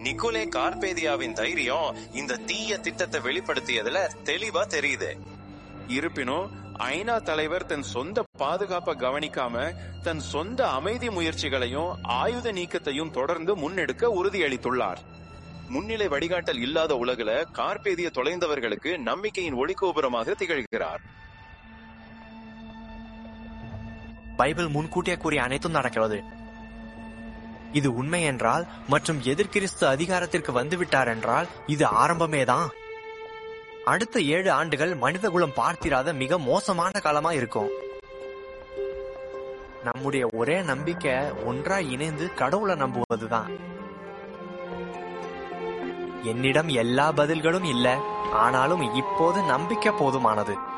Nicolai கார்பேதியாவின் தைரியம் இந்த தீய திட்டத்தை வெளிப்படுத்தியதுல தெளிவா தெரியுது இருப்பினும் ஐநா தலைவர் தன் சொந்த பாதுகாப்பை கவனிக்காம தன் சொந்த அமைதி முயற்சிகளையும் ஆயுத நீக்கத்தையும் தொடர்ந்து முன்னெடுக்க உறுதியளித்துள்ளார் முன்னிலை வழிகாட்டல் இல்லாத உலகுல கார்பேதிய தொலைந்தவர்களுக்கு நம்பிக்கையின் ஒளிகோபுரமாக திகழ்கிறார் பைபிள் முன்கூட்டியே கூறிய அனைத்தும் நடக்கிறது இது உண்மை என்றால் மற்றும் எதிர்கிறிஸ்து அதிகாரத்திற்கு வந்துவிட்டார் என்றால் இது ஆரம்பமே தான் அடுத்த ஏழு ஆண்டுகள் மனிதகுலம் பார்த்திராத மிக மோசமான காலமா இருக்கும் நம்முடைய ஒரே நம்பிக்கை ஒன்றா இணைந்து கடவுளை நம்புவதுதான் என்னிடம் எல்லா பதில்களும் இல்ல ஆனாலும் இப்போது நம்பிக்கை போதுமானது